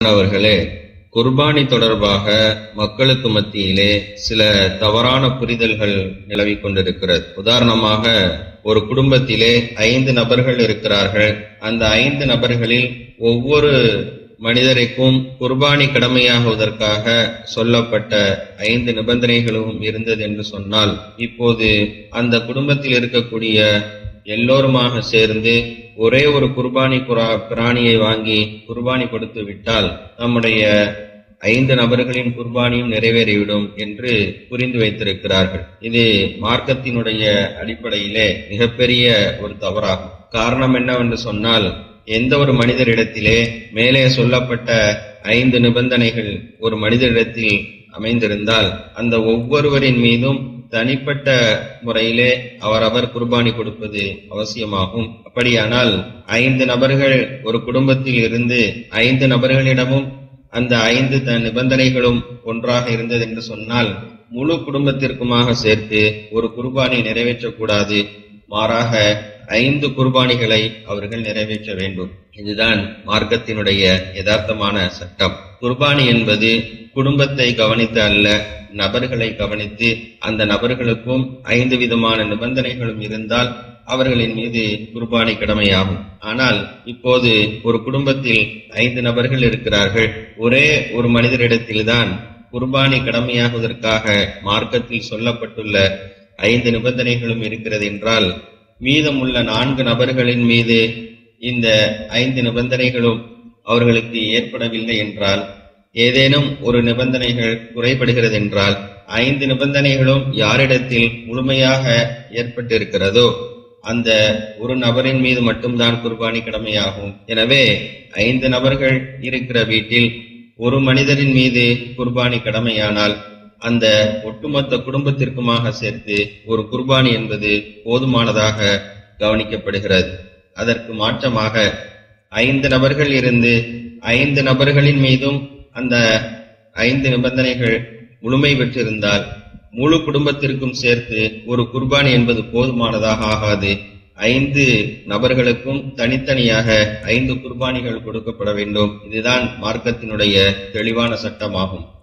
அவர்களே குர்பானி தொடர்பாக மக்களுக்கு மத்தியிலே சில தவறான புரிதல்கள் நிலவிக் கொண்டிருக்கிறது உதாரணமாக ஒரு குடும்பத்திலே ஐந்து நபர்கள் இருக்கிறார்கள் அந்த ஐந்து நபர்களில் ஒவ்வொரு மனிதருக்கும் குர்பானி கடமையாகுவதற்காக சொல்லப்பட்ட ஐந்து நிபந்தனைகளும் இருந்தது என்று சொன்னால் இப்போது அந்த குடும்பத்தில் இருக்கக்கூடிய எல்லோருமாக சேர்ந்து ஒரே ஒரு குர்பானி குரா- பிராணியை வாங்கி குர்பானி கொடுத்து விட்டால் நம்முடைய ஐந்து நபர்களின் குர்பானியும் நிறைவேறிவிடும் என்று புரிந்து வைத்திருக்கிறார்கள் இது மார்க்கத்தினுடைய அடிப்படையிலே மிகப்பெரிய ஒரு தவறாகும் காரணம் என்னவென்று சொன்னால் எந்த ஒரு மனிதரிடத்திலே மேலே சொல்லப்பட்ட ஐந்து நிபந்தனைகள் ஒரு மனிதரிடத்தில் அமைந்திருந்தால் அந்த ஒவ்வொருவரின் மீதும் தனிப்பட்ட முறையிலே அவரவர் குர்பானி கொடுப்பது அவசியமாகும் அப்படியானால் ஐந்து நபர்கள் ஒரு குடும்பத்தில் இருந்து ஐந்து நபர்களிடமும் அந்த ஐந்து த- நிபந்தனைகளும் ஒன்றாக இருந்தது என்று சொன்னால் முழு குடும்பத்திற்குமாக சேர்த்து ஒரு குர்பானை நிறைவேற்றக்கூடாது மாறாக ஐந்து குர்பானிகளை அவர்கள் நிறைவேற்ற வேண்டும் இதுதான் மார்க்கத்தினுடைய யதார்த்தமான சட்டம் குர்பானி என்பது குடும்பத்தை கவனித்து அல்ல நபர்களை கவனித்து அந்த நபர்களுக்கும் ஐந்து விதமான நிபந்தனைகளும் இருந்தால் அவர்களின் மீது குர்பானி கடமையாகும் ஆனால் இப்போது ஒரு குடும்பத்தில் ஐந்து நபர்கள் இருக்கிறார்கள் ஒரே ஒரு மனிதரிடத்தில்தான் குர்பானி கடமையாகுவதற்காக மார்க்கத்தில் சொல்லப்பட்டுள்ள ஐந்து நிபந்தனைகளும் இருக்கிறது என்றால் மீதமுள்ள நான்கு நபர்களின் மீது இந்த ஐந்து நிபந்தனைகளும் அவர்களுக்கு ஏற்படவில்லை என்றால் ஏதேனும் ஒரு நிபந்தனைகள் குறைபடுகிறது என்றால் ஐந்து நிபந்தனைகளும் யாரிடத்தில் முழுமையாக ஏற்பட்டிருக்கிறதோ அந்த ஒரு நபரின் மீது மட்டும்தான் குர்பானி கடமையாகும் எனவே ஐந்து நபர்கள் இருக்கிற வீட்டில் ஒரு மனிதரின் மீது குர்பானி கடமையானால் அந்த ஒட்டுமொத்த குடும்பத்திற்குமாக சேர்த்து ஒரு குர்பானி என்பது போதுமானதாக கவனிக்கப்படுகிறது அதற்கு மாற்றமாக ஐந்து நபர்கள் இருந்து ஐந்து நபர்களின் மீதும் அந்த ஐந்து நிபந்தனைகள் முழுமை பெற்றிருந்தால் முழு குடும்பத்திற்கும் சேர்த்து ஒரு குர்பானி என்பது போதுமானதாக ஆகாது ஐந்து நபர்களுக்கும் தனித்தனியாக ஐந்து குர்பானிகள் கொடுக்கப்பட வேண்டும் இதுதான் மார்க்கத்தினுடைய தெளிவான சட்டமாகும்